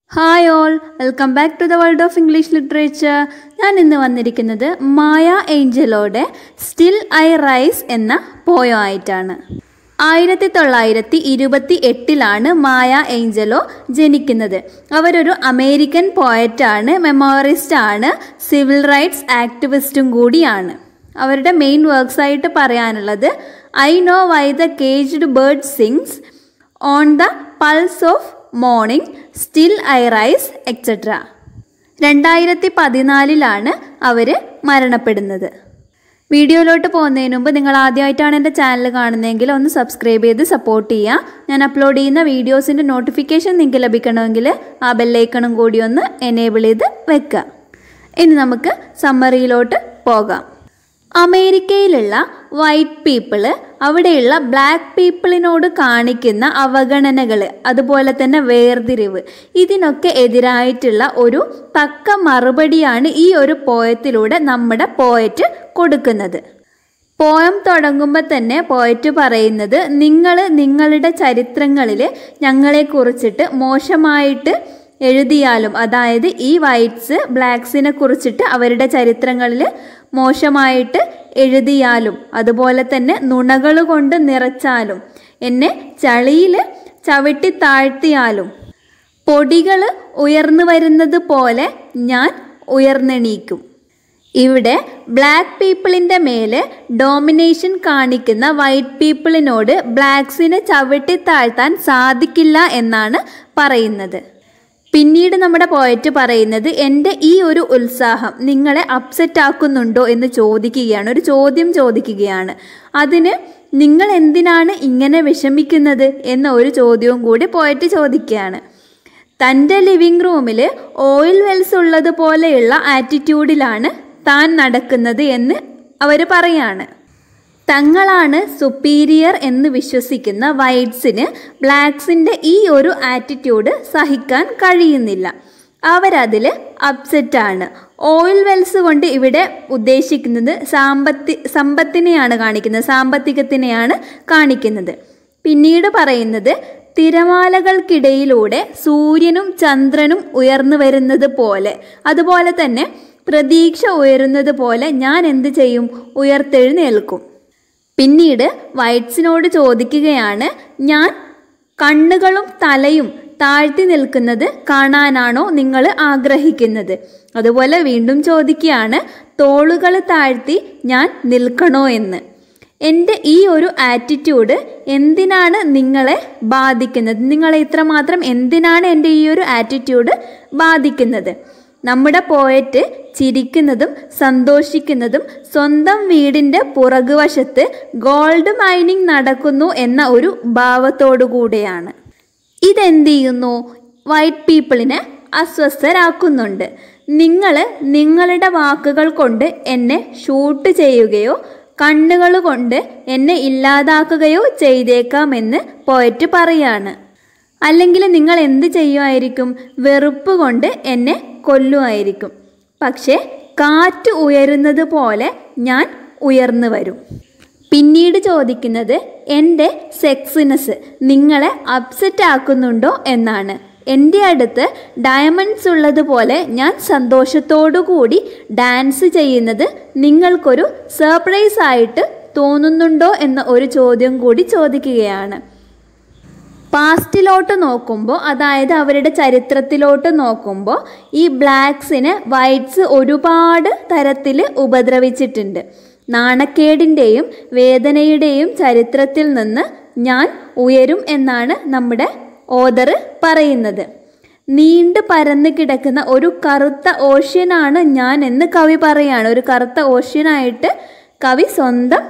hi all welcome back to the world of English literature ഞാൻ ഇന്ന് വന്നിരിക്കുന്നത് Maya ഏഞ്ചലോടെ സ്റ്റിൽ ഐ റൈസ് എന്ന പോയോ ആയിട്ടാണ് ആയിരത്തി തൊള്ളായിരത്തി ഇരുപത്തി എട്ടിലാണ് മായ ഏഞ്ചലോ ജനിക്കുന്നത് അവരൊരു അമേരിക്കൻ പോയറ്റാണ് മെമ്മോറിസ്റ്റ് ആണ് സിവിൽ റൈറ്റ്സ് ആക്ടിവിസ്റ്റും കൂടിയാണ് അവരുടെ മെയിൻ വർക്ക്സ് ആയിട്ട് പറയാനുള്ളത് I know why the caged bird sings on the pulse of morning still I rise etcetera രണ്ടായിരത്തി പതിനാലിലാണ് അവർ മരണപ്പെടുന്നത് വീഡിയോയിലോട്ട് പോകുന്നതിന് മുമ്പ് നിങ്ങൾ ആദ്യമായിട്ടാണ് എൻ്റെ ചാനൽ കാണുന്നതെങ്കിൽ ഒന്ന് സബ്സ്ക്രൈബ് ചെയ്ത് സപ്പോർട്ട് ചെയ്യുക ഞാൻ അപ്ലോഡ് ചെയ്യുന്ന വീഡിയോസിൻ്റെ നോട്ടിഫിക്കേഷൻ നിങ്ങൾക്ക് ലഭിക്കണമെങ്കിൽ ആ ബെല്ലൈക്കണും കൂടി ഒന്ന് എനേബിൾ ചെയ്ത് വെക്കുക ഇനി നമുക്ക് സമ്മറിയിലോട്ട് പോകാം അമേരിക്കയിലുള്ള വൈറ്റ് പീപ്പിള് അവിടെയുള്ള ബ്ലാക്ക് പീപ്പിളിനോട് കാണിക്കുന്ന അവഗണനകൾ അതുപോലെ തന്നെ വേർതിരിവ് ഇതിനൊക്കെ എതിരായിട്ടുള്ള ഒരു തക്ക മറുപടിയാണ് ഈ ഒരു പോയത്തിലൂടെ നമ്മുടെ പോയറ്റ് കൊടുക്കുന്നത് പോയം തുടങ്ങുമ്പോൾ തന്നെ പോയറ്റ് പറയുന്നത് നിങ്ങൾ നിങ്ങളുടെ ചരിത്രങ്ങളിൽ ഞങ്ങളെക്കുറിച്ചിട്ട് മോശമായിട്ട് എഴുതിയാലും അതായത് ഈ വൈറ്റ്സ് ബ്ലാക്സിനെ കുറിച്ചിട്ട് അവരുടെ ചരിത്രങ്ങളിൽ മോശമായിട്ട് എഴുതിയാലും അതുപോലെ തന്നെ നുണകൾ കൊണ്ട് നിറച്ചാലും എന്നെ ചളിയിൽ ചവിട്ടി താഴ്ത്തിയാലും പൊടികൾ ഉയർന്നു വരുന്നത് പോലെ ഞാൻ ഉയർന്നെണീക്കും ഇവിടെ ബ്ലാക്ക് പീപ്പിളിൻ്റെ മേലെ ഡോമിനേഷൻ കാണിക്കുന്ന വൈറ്റ് പീപ്പിളിനോട് ബ്ലാക്സിനെ ചവിട്ടി താഴ്ത്താൻ സാധിക്കില്ല എന്നാണ് പറയുന്നത് പിന്നീട് നമ്മുടെ പോയറ്റ് പറയുന്നത് എൻ്റെ ഈ ഒരു ഉത്സാഹം നിങ്ങളെ അപ്സെറ്റ് ആക്കുന്നുണ്ടോ എന്ന് ചോദിക്കുകയാണ് ഒരു ചോദ്യം ചോദിക്കുകയാണ് അതിന് നിങ്ങൾ എന്തിനാണ് ഇങ്ങനെ വിഷമിക്കുന്നത് എന്ന ഒരു ചോദ്യവും കൂടി പോയറ്റ് ചോദിക്കുകയാണ് തൻ്റെ ലിവിംഗ് റൂമിൽ ഓയിൽ വെൽസ് ഉള്ളതുപോലെയുള്ള ആറ്റിറ്റ്യൂഡിലാണ് താൻ നടക്കുന്നത് എന്ന് അവർ പറയാണ് തങ്ങളാണ് സുപ്പീരിയർ എന്ന് വിശ്വസിക്കുന്ന വൈറ്റ്സിന് ബ്ലാക്സിൻ്റെ ഈ ഒരു ആറ്റിറ്റ്യൂഡ് സഹിക്കാൻ കഴിയുന്നില്ല അവരതിൽ അപ്സെറ്റാണ് ഓയിൽ വെൽസ് കൊണ്ട് ഇവിടെ ഉദ്ദേശിക്കുന്നത് സാമ്പത്തി സമ്പത്തിനെയാണ് കാണിക്കുന്നത് സാമ്പത്തികത്തിനെയാണ് കാണിക്കുന്നത് പിന്നീട് പറയുന്നത് തിരമാലകൾക്കിടയിലൂടെ സൂര്യനും ചന്ദ്രനും ഉയർന്നു വരുന്നത് പോലെ അതുപോലെ തന്നെ പ്രതീക്ഷ ഉയരുന്നത് പോലെ ഞാൻ എന്ത് ചെയ്യും ഉയർത്തെഴുന്നേൽക്കും പിന്നീട് വൈറ്റ്സിനോട് ചോദിക്കുകയാണ് ഞാൻ കണ്ണുകളും തലയും താഴ്ത്തി നിൽക്കുന്നത് കാണാനാണോ നിങ്ങൾ ആഗ്രഹിക്കുന്നത് അതുപോലെ വീണ്ടും ചോദിക്കുകയാണ് തോളുകൾ താഴ്ത്തി ഞാൻ നിൽക്കണോ എന്ന് എൻ്റെ ഈ ഒരു ആറ്റിറ്റ്യൂഡ് എന്തിനാണ് നിങ്ങളെ ബാധിക്കുന്നത് നിങ്ങളെ ഇത്രമാത്രം എന്തിനാണ് എൻ്റെ ഈ ഒരു ആറ്റിറ്റ്യൂഡ് ബാധിക്കുന്നത് നമ്മുടെ പോയറ്റ് ചിരിക്കുന്നതും സന്തോഷിക്കുന്നതും സ്വന്തം വീടിൻ്റെ പുറകുവശത്ത് ഗോൾഡ് മൈനിങ് നടക്കുന്നു എന്ന ഒരു ഭാവത്തോടു കൂടെയാണ് ഇതെന്ത് ചെയ്യുന്നു വൈറ്റ് പീപ്പിളിനെ അസ്വസ്ഥരാക്കുന്നുണ്ട് നിങ്ങൾ നിങ്ങളുടെ വാക്കുകൾ കൊണ്ട് എന്നെ ഷൂട്ട് ചെയ്യുകയോ കണ്ണുകൾ കൊണ്ട് എന്നെ ഇല്ലാതാക്കുകയോ ചെയ്തേക്കാമെന്ന് പോയറ്റ് പറയാണ് അല്ലെങ്കിൽ നിങ്ങൾ എന്ത് ചെയ്യുമായിരിക്കും വെറുപ്പ് കൊണ്ട് എന്നെ കൊല്ലുമായിരിക്കും പക്ഷേ കാറ്റ് ഉയരുന്നത് പോലെ ഞാൻ ഉയർന്നു വരും പിന്നീട് ചോദിക്കുന്നത് എൻ്റെ സെക്സിനെസ് നിങ്ങളെ അപ്സെറ്റ് ആക്കുന്നുണ്ടോ എന്നാണ് എൻ്റെ അടുത്ത് ഡയമണ്ട്സ് ഉള്ളതുപോലെ ഞാൻ സന്തോഷത്തോടു കൂടി ഡാൻസ് ചെയ്യുന്നത് നിങ്ങൾക്കൊരു സർപ്രൈസ് ആയിട്ട് തോന്നുന്നുണ്ടോ എന്ന ഒരു ചോദ്യം കൂടി ചോദിക്കുകയാണ് പാസ്റ്റിലോട്ട് നോക്കുമ്പോൾ അതായത് അവരുടെ ചരിത്രത്തിലോട്ട് നോക്കുമ്പോൾ ഈ ബ്ലാക്സിന് വൈറ്റ്സ് ഒരുപാട് തരത്തിൽ ഉപദ്രവിച്ചിട്ടുണ്ട് നാണക്കേടിൻ്റെയും വേദനയുടെയും ചരിത്രത്തിൽ നിന്ന് ഞാൻ ഉയരും എന്നാണ് നമ്മുടെ ഓദർ പറയുന്നത് നീണ്ടു പരന്ന് കിടക്കുന്ന ഒരു കറുത്ത ഓഷ്യനാണ് ഞാൻ എന്ന് കവി പറയാണ് ഒരു കറുത്ത ഓഷ്യനായിട്ട് കവി സ്വന്തം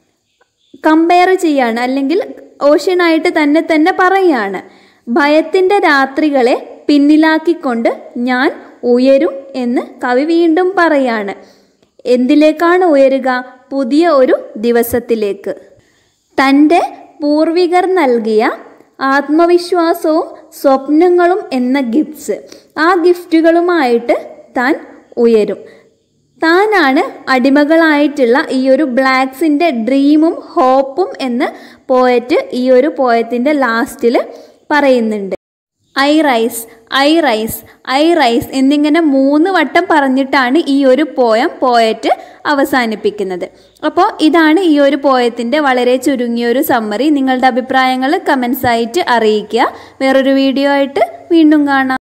കമ്പയർ ചെയ്യാണ് അല്ലെങ്കിൽ ഓഷ്യനായിട്ട് തന്നെ തന്നെ പറയാണ് ഭയത്തിൻ്റെ രാത്രികളെ പിന്നിലാക്കിക്കൊണ്ട് ഞാൻ ഉയരും എന്ന് കവി വീണ്ടും പറയാണ് എന്തിലേക്കാണ് ഉയരുക പുതിയ ഒരു ദിവസത്തിലേക്ക് തൻ്റെ പൂർവികർ നൽകിയ ആത്മവിശ്വാസവും സ്വപ്നങ്ങളും എന്ന ഗിഫ്റ്റ്സ് ആ ഗിഫ്റ്റുകളുമായിട്ട് താൻ ഉയരും താനാണ് അടിമകളായിട്ടുള്ള ഈ ഒരു ബ്ലാക്സിൻ്റെ ഡ്രീമും ഹോപ്പും എന്ന് പോയറ്റ് ഈ ഒരു പോയത്തിൻ്റെ ലാസ്റ്റിൽ പറയുന്നുണ്ട് I rise I rise I rise എന്നിങ്ങനെ മൂന്ന് വട്ടം പറഞ്ഞിട്ടാണ് ഈ ഒരു പോയം പോയറ്റ് അവസാനിപ്പിക്കുന്നത് അപ്പോൾ ഇതാണ് ഈ ഒരു പോയത്തിൻ്റെ വളരെ ചുരുങ്ങിയൊരു സമ്മറി നിങ്ങളുടെ അഭിപ്രായങ്ങൾ കമൻസ് ആയിട്ട് അറിയിക്കുക വേറൊരു വീഡിയോ ആയിട്ട് വീണ്ടും കാണാം